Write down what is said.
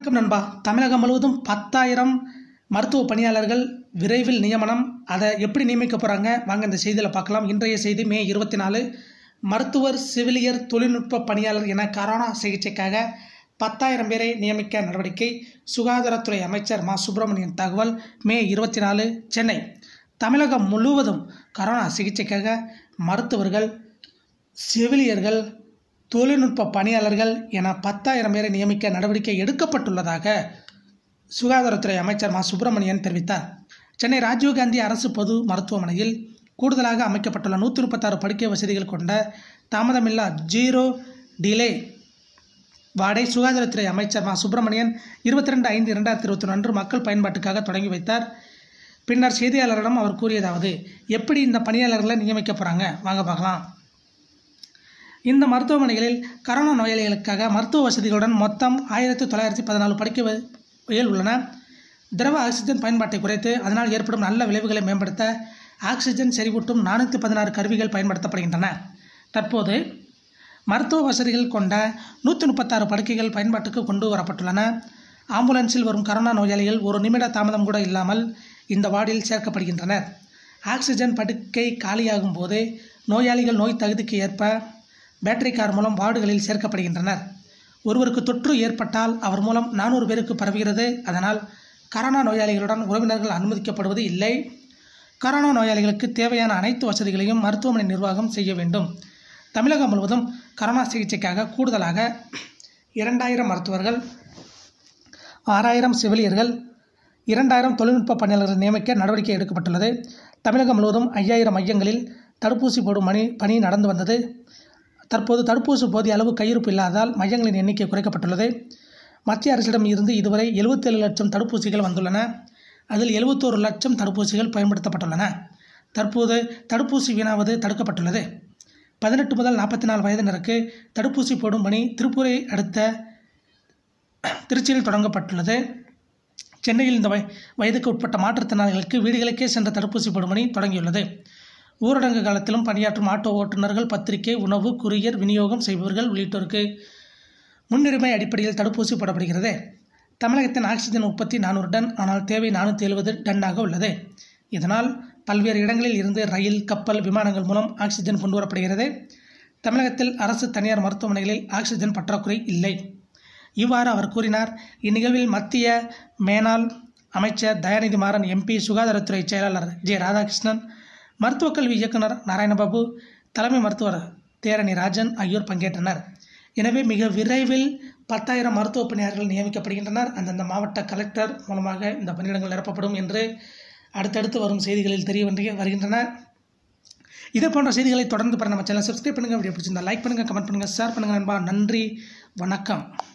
வணக்கம் நண்பா தமிழகம் முழுவதும் பத்தாயிரம் மருத்துவ பணியாளர்கள் விரைவில் நியமனம் அதை எப்படி நியமிக்க போகிறாங்க வாங்க இந்த செய்தியில் பார்க்கலாம் இன்றைய செய்தி மே இருபத்தி நாலு மருத்துவர் செவிலியர் தொழில்நுட்ப பணியாளர் என கரோனா சிகிச்சைக்காக பத்தாயிரம் பேரை நியமிக்க நடவடிக்கை சுகாதாரத்துறை அமைச்சர் மா சுப்பிரமணியன் தகவல் மே இருபத்தி நாலு சென்னை தமிழகம் முழுவதும் கரோனா சிகிச்சைக்காக மருத்துவர்கள் செவிலியர்கள் தொழில்நுட்ப பணியாளர்கள் என பத்தாயிரம் பேரை நியமிக்க நடவடிக்கை எடுக்கப்பட்டுள்ளதாக சுகாதாரத்துறை அமைச்சர் மா சுப்பிரமணியன் தெரிவித்தார் சென்னை ராஜீவ்காந்தி அரசு பொது மருத்துவமனையில் கூடுதலாக அமைக்கப்பட்டுள்ள நூற்றி முப்பத்தாறு படுக்கை வசதிகள் கொண்ட தாமதமில்லா ஜீரோ டிலே வார்டை சுகாதாரத்துறை அமைச்சர் மா சுப்பிரமணியன் இருபத்தி ரெண்டு ஐந்து இரண்டாயிரத்தி இருபத்தி ஒன்று அன்று மக்கள் பயன்பாட்டுக்காக தொடங்கி வைத்தார் பின்னர் செய்தியாளரிடம் அவர் கூறியதாவது எப்படி இந்த பணியாளர்களை நியமிக்க போகிறாங்க வாங்க பார்க்கலாம் இந்த மருத்துவமனைகளில் கரோனா நோயாளிகளுக்காக மருத்துவ வசதிகளுடன் மொத்தம் ஆயிரத்தி தொள்ளாயிரத்தி பதினாலு படுக்கைகள் உள்ளன திரவ ஆக்சிஜன் பயன்பாட்டை குறைத்து அதனால் ஏற்படும் நல்ல விளைவுகளை மேம்படுத்த ஆக்சிஜன் செறிவூட்டும் நானூற்றி பதினாறு கருவிகள் பயன்படுத்தப்படுகின்றன தற்போது மருத்துவ வசதிகள் கொண்ட நூற்றி முப்பத்தாறு படுக்கைகள் பயன்பாட்டுக்கு கொண்டு வரப்பட்டுள்ளன ஆம்புலன்ஸில் வரும் கரோனா நோயாளிகள் ஒரு நிமிட தாமதம் கூட இல்லாமல் இந்த வார்டில் சேர்க்கப்படுகின்றனர் ஆக்சிஜன் படுக்கை காலியாகும் போது நோயாளிகள் நோய் தகுதிக்கு ஏற்ப பேட்டரி கார் மூலம் வார்டுகளில் சேர்க்கப்படுகின்றனர் ஒருவருக்கு தொற்று ஏற்பட்டால் அவர் மூலம் நானூறு பேருக்கு பரவுகிறது அதனால் கரோனா நோயாளிகளுடன் உறவினர்கள் அனுமதிக்கப்படுவது இல்லை கரோனா நோயாளிகளுக்கு தேவையான அனைத்து வசதிகளையும் மருத்துவமனை நிர்வாகம் செய்ய வேண்டும் தமிழகம் முழுவதும் கரோனா சிகிச்சைக்காக கூடுதலாக இரண்டாயிரம் மருத்துவர்கள் ஆறாயிரம் செவிலியர்கள் இரண்டாயிரம் தொழில்நுட்ப பணியாளர்கள் நியமிக்க நடவடிக்கை எடுக்கப்பட்டுள்ளது தமிழகம் முழுவதும் ஐயாயிரம் மையங்களில் தடுப்பூசி போடும் பணி பணி நடந்து வந்தது தற்போது தடுப்பூசி போதிய அளவு கையிருப்பு இல்லாததால் மையங்களின் எண்ணிக்கை குறைக்கப்பட்டுள்ளது மத்திய அரசிடம் இருந்து இதுவரை எழுபத்தேழு லட்சம் தடுப்பூசிகள் வந்துள்ளன அதில் எழுபத்தோரு லட்சம் தடுப்பூசிகள் பயன்படுத்தப்பட்டுள்ளன தற்போது தடுப்பூசி வீணாவது தடுக்கப்பட்டுள்ளது பதினெட்டு முதல் நாற்பத்தி நாலு வயதினருக்கு தடுப்பூசி போடும் பணி திருப்பூரை அடுத்த திருச்சியில் தொடங்கப்பட்டுள்ளது சென்னையில் இந்த வய வயதுக்கு உட்பட்ட மாற்றுத்திறனாளிகளுக்கு வீடுகளுக்கே சென்ற தடுப்பூசி போடும் பணி தொடங்கியுள்ளது ஊரடங்கு காலத்திலும் பணியாற்றும் ஆட்டோ ஓட்டுநர்கள் பத்திரிகை உணவு குரியர் விநியோகம் செய்பவர்கள் உள்ளிட்டோருக்கு முன்னுரிமை அடிப்படையில் தடுப்பூசி போடப்படுகிறது தமிழகத்தின் ஆக்சிஜன் உற்பத்தி நானூறு டன் ஆனால் தேவை நானூற்றி எழுபது டன்னாக உள்ளது இதனால் பல்வேறு இடங்களில் இருந்து ரயில் கப்பல் விமானங்கள் மூலம் ஆக்சிஜன் கொண்டு வரப்படுகிறது தமிழகத்தில் அரசு தனியார் மருத்துவமனைகளில் ஆக்சிஜன் பற்றாக்குறை இல்லை இவ்வாறு அவர் கூறினார் இந்நிகழ்வில் மத்திய மேனாள் அமைச்சர் தயாநிதி மாறன் எம்பி சுகாதாரத்துறை செயலாளர் ஜே ராதாகிருஷ்ணன் மருத்துவக் கல்வி இயக்குனர் நாராயணபாபு தலைமை மருத்துவர் தேரணி ராஜன் ஆகியோர் பங்கேற்றனர் எனவே மிக விரைவில் பத்தாயிரம் மருத்துவ பணியாளர்கள் நியமிக்கப்படுகின்றனர் அந்தந்த மாவட்ட கலெக்டர் மூலமாக இந்த பணியிடங்கள் நிரப்பப்படும் என்று அடுத்தடுத்து வரும் செய்திகளில் தெரிய வந்து வருகின்றன இதே போன்ற செய்திகளை தொடர்ந்து பெற நம்ம சேனல் சப்ஸ்கிரைப் பண்ணுங்கள் வீடியோ பிடிச்சிருந்தா லைக் பண்ணுங்கள் கமெண்ட் பண்ணுங்கள் ஷேர் பண்ணுங்கள் நண்பா நன்றி வணக்கம்